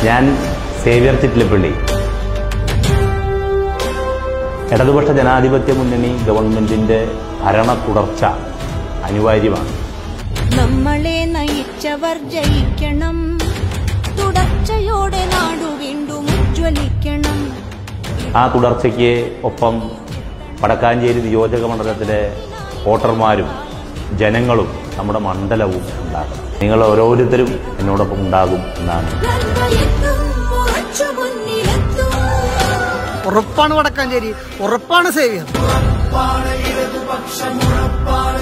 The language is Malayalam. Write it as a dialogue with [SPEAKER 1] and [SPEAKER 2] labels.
[SPEAKER 1] ഞാൻ സേവ്യർ ചിറ്റിലപ്പള്ളി ഇടതുപക്ഷ ജനാധിപത്യ മുന്നണി ഗവൺമെന്റിന്റെ ഭരണ തുടർച്ച അനിവാര്യമാണ്
[SPEAKER 2] നമ്മളെ നയിച്ചവർ ജയിക്കണം തുടർച്ചയോടെ നാടു വീണ്ടും ഉജ്ജ്വലിക്കണം
[SPEAKER 1] ആ തുടർച്ചയ്ക്ക് ഒപ്പം വടക്കാഞ്ചേരി നിയോജക മണ്ഡലത്തിലെ വോട്ടർമാരും ജനങ്ങളും നമ്മുടെ മണ്ഡലവും ഉണ്ടാകും നിങ്ങൾ ഓരോരുത്തരും എന്നോടൊപ്പം ഉണ്ടാകും എന്നാണ്
[SPEAKER 2] നന്മയെത്തും ഉറച്ചു മുന്നിലെത്തും
[SPEAKER 3] ഉറപ്പാണ് വടക്കാഞ്ചേരി ഉറപ്പാണ് സേവിയർ
[SPEAKER 4] ഉറപ്പാണ് ഇടതുപക്ഷം ഉറപ്പാണ്